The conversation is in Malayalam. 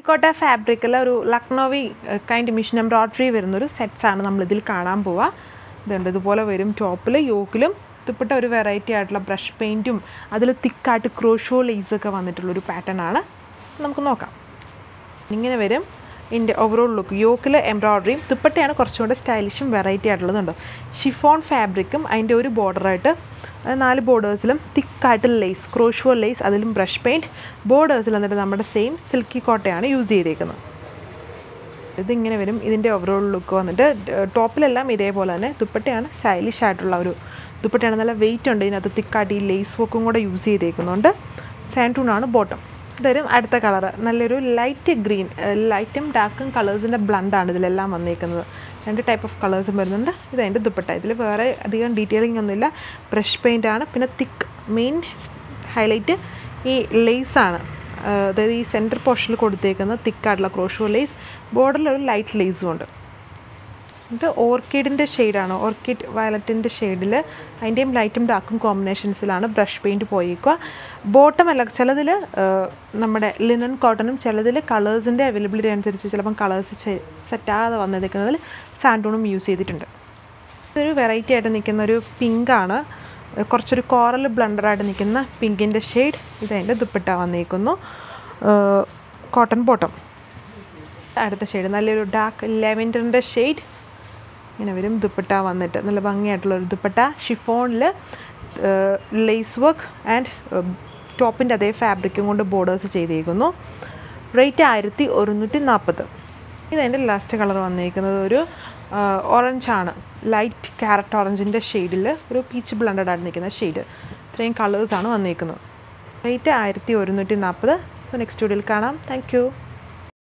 കോട്ട ഫാബ്രിക്കിൽ ഒരു ലക്നോവി കൈൻഡ് മിഷൻ എംബ്രോയ്ഡറി വരുന്നൊരു സെറ്റ്സാണ് നമ്മളിതിൽ കാണാൻ പോവുക ഇതുണ്ട് ഇതുപോലെ വരും ടോപ്പിൽ യോക്കിലും ദുപ്പട്ട ഒരു വെറൈറ്റി ആയിട്ടുള്ള ബ്രഷ് പെയിൻറ്റും അതിൽ തിക്കായിട്ട് ക്രോഷോ ലേസൊക്കെ വന്നിട്ടുള്ളൊരു പാറ്റേൺ ആണ് നമുക്ക് നോക്കാം ഇങ്ങനെ വരും ഇതിൻ്റെ ഓവറോൾ ലുക്ക് യോക്കിൽ എംബ്രോയ്ഡറിയും ദുപ്പട്ടയാണ് കുറച്ചുകൂടെ സ്റ്റൈലിഷും വെറൈറ്റി ആയിട്ടുള്ളതുണ്ട് ഷിഫോൺ ഫാബ്രിക്കും അതിൻ്റെ ഒരു ബോർഡറായിട്ട് നാല് ബോർഡേഴ്സിലും തിക്കായിട്ട് ലേസ് ക്രോഷുവോ ലേസ് അതിലും ബ്രഷ് പെയിൻറ്റ് ബോർഡേഴ്സിൽ എന്നിട്ട് നമ്മുടെ സെയിം സിൽക്കി കോട്ടയാണ് യൂസ് ചെയ്തേക്കുന്നത് ഇതിങ്ങനെ വരും ഇതിൻ്റെ ഓവറോൾ ലുക്ക് വന്നിട്ട് ടോപ്പിലെല്ലാം ഇതേപോലെ തന്നെ ദുപ്പട്ടയാണ് സ്റ്റൈലിഷ് ആയിട്ടുള്ള ഒരു ദുപ്പട്ടയാണ് നല്ല വെയിറ്റ് ഉണ്ട് ഇതിനകത്ത് തിക്കായിട്ട് ഈ ലേസ് വർക്കും കൂടെ യൂസ് ചെയ്തേക്കുന്നുണ്ട് സാൻറ്റൂണാണ് ബോട്ടം ഇതൊരും അടുത്ത കളറ് നല്ലൊരു ലൈറ്റ് ഗ്രീൻ ലൈറ്റും ഡാർക്കും കളേഴ്സിൻ്റെ ബ്ലണ്ടാണ് ഇതിലെല്ലാം വന്നേക്കുന്നത് രണ്ട് ടൈപ്പ് ഓഫ് കളേഴ്സും വരുന്നുണ്ട് ഇത് അതിൻ്റെ ദുപ്പട്ട ഇതിൽ വേറെ അധികം ഡീറ്റെയിലിംഗ് ഒന്നുമില്ല ബ്രഷ് പെയിൻ്റ് ആണ് പിന്നെ തിക്ക് മെയിൻ ഹൈലൈറ്റ് ഈ ലേസാണ് അതായത് ഈ സെൻറ്റർ പോർഷനിൽ കൊടുത്തേക്കുന്ന തിക്കായിട്ടുള്ള ക്രോഷോ ലേസ് ബോർഡറിൽ ഒരു ലൈറ്റ് ലേസും ഉണ്ട് ഇത് ഓർക്കിഡിൻ്റെ ഷെയ്ഡാണ് ഓർക്കിഡ് വയലറ്റിൻ്റെ ഷെയ്ഡിൽ അതിൻ്റെയും ലൈറ്റും ഡാർക്കും കോമ്പിനേഷൻസിലാണ് ബ്രഷ് പെയിൻറ്റ് പോയേക്കുക ബോട്ടം അല്ല ചിലതിൽ നമ്മുടെ ലിനൻ കോട്ടണും ചിലതിൽ കളേഴ്സിൻ്റെ അവൈലബിലിറ്റി അനുസരിച്ച് ചിലപ്പം കളേഴ്സ് സെറ്റാകാതെ വന്നിരിക്കുന്നതിൽ സാൻഡൂണും യൂസ് ചെയ്തിട്ടുണ്ട് ഇതൊരു വെറൈറ്റി ആയിട്ട് നിൽക്കുന്ന ഒരു പിങ്കാണ് കുറച്ചൊരു കോറൽ ബ്ലണ്ടറായിട്ട് നിൽക്കുന്ന പിങ്കിൻ്റെ ഷെയ്ഡ് ഇതതിൻ്റെ ദുപ്പട്ട വന്നിരിക്കുന്നു കോട്ടൺ ബോട്ടം അടുത്ത ഷെയ്ഡ് നല്ലൊരു ഡാർക്ക് ലെവൻഡറിൻ്റെ ഷെയ്ഡ് ഇങ്ങനെ വരും ദുപ്പട്ട വന്നിട്ട് നല്ല ഭംഗിയായിട്ടുള്ള ഒരു ദുപ്പട്ട ഷിഫോണിൽ ലേസ് വർക്ക് ആൻഡ് ടോപ്പിൻ്റെ അതേ ഫാബ്രിക്കും കൊണ്ട് ബോർഡേഴ്സ് ചെയ്തേക്കുന്നു റേറ്റ് ആയിരത്തി ഒരുന്നൂറ്റി നാൽപ്പത് ഇതതിൻ്റെ ലാസ്റ്റ് കളർ വന്നിരിക്കുന്നത് ഒരു ഓറഞ്ചാണ് ലൈറ്റ് ക്യാരറ്റ് ഓറഞ്ചിൻ്റെ ഷെയ്ഡിൽ ഒരു പീച്ച് ബ്ലണ്ടഡ് ആയിട്ട് നിൽക്കുന്ന ഷെയ്ഡ് ഇത്രയും കളേഴ്സാണ് വന്നിരിക്കുന്നത് റേറ്റ് ആയിരത്തി ഒരുന്നൂറ്റി നാൽപ്പത് സോ നെക്സ്റ്റ് വീഡിയോയിൽ കാണാം താങ്ക്